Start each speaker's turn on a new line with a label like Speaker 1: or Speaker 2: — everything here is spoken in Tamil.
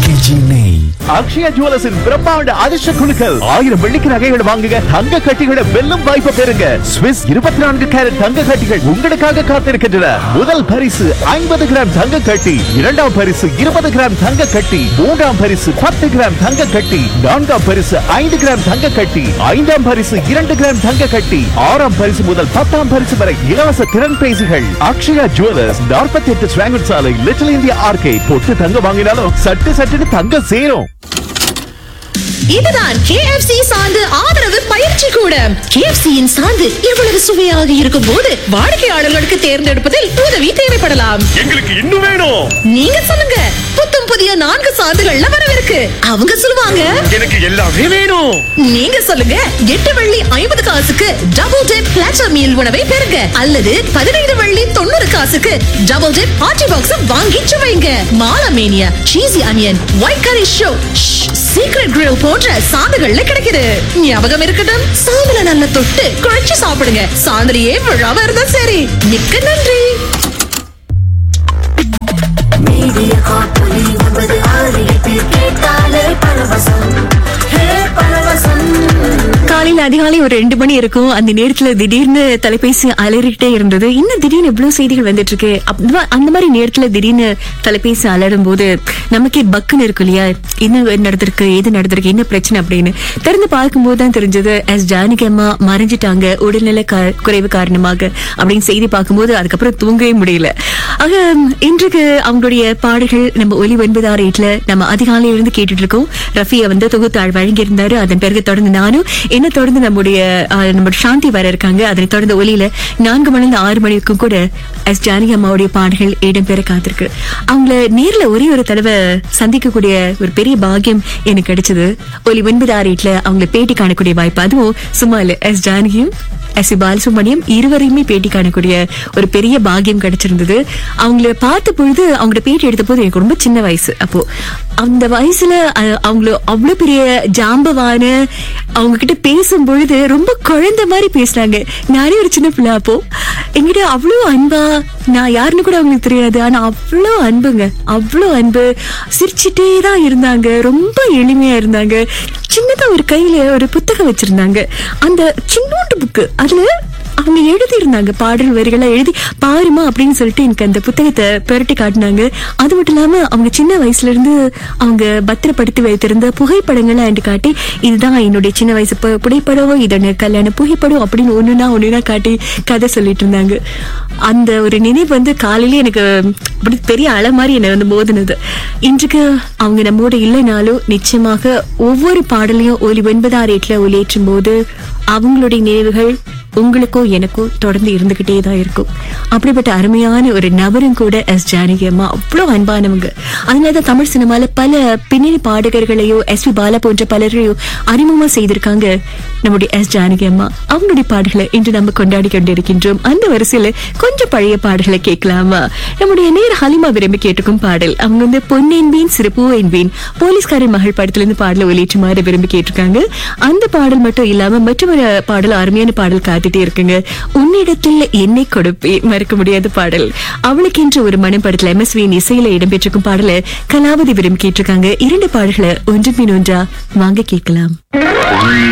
Speaker 1: ஆர்கேஜி நெய்
Speaker 2: அக்ஷயா ஜுவல்லர்ஸின் பிரம்மாண்ட அதிர்ஷ்ட குழுக்கள் ஆயிரம் வெள்ளிக்கு நகைகள் வாங்குங்க தங்க கட்டிகளை வெல்லும் வாய்ப்பு பெறுங்க ஸ்விஸ் இருபத்தி நான்கு கேரட் தங்க கட்டிகள் உங்களுக்காக காத்திருக்கின்றன முதல் பரிசு ஐம்பது கிராம் தங்க கட்டி இரண்டாம் பரிசு இருபது கிராம் தங்க கட்டி மூன்றாம் பரிசு பத்து கிராம் தங்க கட்டி நான்காம் பரிசு ஐந்து கிராம் தங்க கட்டி ஐந்தாம் பரிசு இரண்டு கிராம் தங்க கட்டி ஆறாம் பரிசு முதல் பத்தாம் பரிசு வரை இலவச திறன் பேசிகள் அக்ஷயா ஜுவல்லர்ஸ் நாற்பத்தி எட்டு ஸ்வாங்கட் சாலை லிட்டில் இந்தியா ஆர்கேட் பொட்டு தங்க வாங்கினாலும் சட்டு சட்டுன்னு தங்க சேரும்
Speaker 3: இதுதான் KFC சாந்து ஆதரவு பயிற்சி கூடம் KFC யின் சாந்து இவ்வளவு சுவையாக இருக்கும் போது வாடிக்கையாளர்களுக்கு தேர்ந்தெடுப்பதில் உதவி தேவைப்படலாம்
Speaker 4: எங்களுக்கு இன்னும் வேணும்
Speaker 3: நீங்க சொல்லுங்க புத்தம் புதிய நான்கு சாந்துகள்ல வரவிருக்கு அவங்க சொல்லுவாங்க
Speaker 4: எனக்கு எல்லாமே வேணும்
Speaker 3: நீங்க சொல்லுங்க எட்டு வெள்ளி ஐம்பது காசுக்கு டபுள் டெப் பிளாட்டர் மீல் உணவை பெறுங்க அல்லது பதினைந்து வெள்ளி தொண்ணூறு காசுக்கு டபுள் டெப் பார்ட்டி பாக்ஸ் வாங்கி சுவைங்க மாலமேனியா சீசி அனியன் ஒயிட் கரி ஷோ சீக்ரெட் கிரில் போன்ற சாந்துகள்ல கிடைக்குது ஞாபகம் இருக்கட்டும் சாந்துல நல்ல தொட்டு குழைச்சு சாப்பிடுங்க சாந்திரியே விழாம இருந்தா சரி மிக்க நன்றி
Speaker 5: மீடிய காப்பொலி ஒன்பது ஆறு எட்டு கேட்டாலே பரவசம் ஹே பரவசம்
Speaker 6: காலையில அதிகாலை ஒரு ரெண்டு மணி இருக்கும் அந்த நேரத்துல திடீர்னு தொலைபேசி அலறிக்கிட்டே இருந்தது இன்னும் திடீர்னு இவ்வளவு செய்திகள் வந்துட்டு இருக்கு அப்ப- அந்த மாதிரி நேரத்துல திடீர்னு தொலைபேசி அலறும் போது நமக்கே பக்குன்னு இருக்கும் இல்லையா என்ன நடந்திருக்கு எது நடந்திருக்கு என்ன பிரச்சனை அப்படின்னு திறந்து பார்க்கும்போது தான் தெரிஞ்சது எஸ் ஜானகி அம்மா மறைஞ்சிட்டாங்க உடல்நல கா- குறைவு காரணமாக அப்படின்னு செய்தி பார்க்கும்போது அதுக்கப்புறம் தூங்கவே முடியல ஆக இன்றைக்கு அவங்களுடைய பாடல்கள் நம்ம ஒலி ஒன்பது ஆறு எட்டுல நம்ம அதிகாலையில இருந்து கேட்டுட்டு இருக்கோம் ரஃபியா வந்து தொகுத்தாள் வழங்கியிருந்தாரு அதன் பிறகு தொடர்ந்து நானும் என்ன தொடர்ந்து நம்முடைய ஆஹ், நம்முடைய சாந்தி வர இருக்காங்க அதனை தொடர்ந்து ஒலியில நான்கு மணி இருந்து ஆறு மணிக்கும் கூட எஸ் ஜானகி அம்மாவுடைய பாடல்கள் இடம்பெற காத்திருக்கு அவங்கள நேர்ல ஒரே ஒரு தடவை சந்திக்கக்கூடிய ஒரு பெரிய பாக்கியம் எனக்கு கிடைச்சது ஒலி ஒன்பது ஆறு எட்டுல அவங்கள பேட்டி காணக்கூடிய வாய்ப்பு அதுவும் சும்மா இல்ல எஸ் ஜானகியும் எஸ் பாலசுப்ரமணியம் இருவரையுமே பேட்டி காணக்கூடிய ஒரு பெரிய பாக்கியம் கிடைச்சிருந்தது அவங்கள பார்த்த பொழுது அவங்கள பேட்டி எடுத்த போது எனக்கு ரொம்ப சின்ன வயசு அப்போ அந்த வயசுல அஹ், அவங்கள அவ்வளவு பெரிய ஜாம்பவான அவங்க கிட்ட பேசும் பொழுது ரொம்ப குழந்தை மாதிரி பேசினாங்க நானே ஒரு சின்ன பிள்ளை அப்போ என்கிட்ட அவ்வளவு அன்பா நான் யாருன்னு கூட அவங்களுக்கு தெரியாது ஆனா அவ்வளவு அன்புங்க அவ்வளவு அன்பு சிரிச்சிட்டே தான் இருந்தாங்க ரொம்ப எளிமையா இருந்தாங்க சின்னதா ஒரு கையில ஒரு புத்தகம் வச்சிருந்தாங்க அந்த சின்னோண்டு புக்கு அதுல அவங்க எழுதி இருந்தாங்க பாடல் வரிகளா எழுதி பாருமா அப்படின்னு சொல்லிட்டு எனக்கு அந்த புத்தகத்தை புரட்டி காட்டினாங்க அது மட்டும் இல்லாம அவங்க சின்ன வயசுல இருந்து அவங்க பத்திரப்படுத்தி வைத்திருந்த புகைப்படங்களை என்கிட்ட காட்டி இதுதான் என்னுடைய சின்ன வயசு பு- புகைப்படம் இதோட கல்யாண புகைப்படம் அப்படின்னு ஒண்ணுனா ஒண்ணுனா காட்டி கதை சொல்லிட்டு இருந்தாங்க அந்த ஒரு நினைவு வந்து காலையில எனக்கு அப்படி பெரிய அலை மாதிரி என்னை வந்து மோதினது இன்றைக்கு அவங்க நம்மோட இல்லைனாலும் நிச்சயமாக ஒவ்வொரு பாடலையும் ஒலி ஒன்பதாம் ரேட்ல ஒலியேற்றும் போது அவங்களுடைய நினைவுகள் உங்களுக்கோ எனக்கோ தொடர்ந்து இருந்துகிட்டே தான் இருக்கும் அப்படிப்பட்ட அருமையான ஒரு நபரும் கூட எஸ் ஜானகி அம்மா அவ்வளவு அன்பானவங்க அதனாலதான் தமிழ் சினிமால பல பின்னணி பாடகர்களையோ எஸ் பி பாலா போன்ற பலரையோ அறிமுகமா செய்திருக்காங்க நம்முடைய எஸ் ஜானகி அம்மா அவங்களுடைய பாடல்களை இன்று நம்ம கொண்டாடி கொண்டிருக்கின்றோம் அந்த வரிசையில கொஞ்சம் பழைய பாடல்களை கேட்கலாமா நம்முடைய நேர் ஹலிமா விரும்பி கேட்டுக்கும் பாடல் அவங்க வந்து பொன்னென்பேன் சிறப்பு என்பேன் போலீஸ்காரன் மகள் படத்துல இருந்து பாடலை ஒலியேற்றுமாறு விரும்பி கேட்டிருக்காங்க அந்த பாடல் மட்டும் இல்லாம மற்றொரு பாடல் அருமையான பாடல் காத்துட்டே இருக்குங்க உன்னிடத்தில் என்னை கொடுப்பேன் மறக்க முடியாத பாடல் அவளுக்கென்று ஒரு மனம் படத்துல எம்எஸ்வியின் இசையில இடம்பெற்றிருக்கும் பாடலை கலாவதி விரும்பி கேட்டிருக்காங்க இரண்டு பாடல்களை ஒன்றின் பின் ஒன்றா வாங்க கேட்கலாம்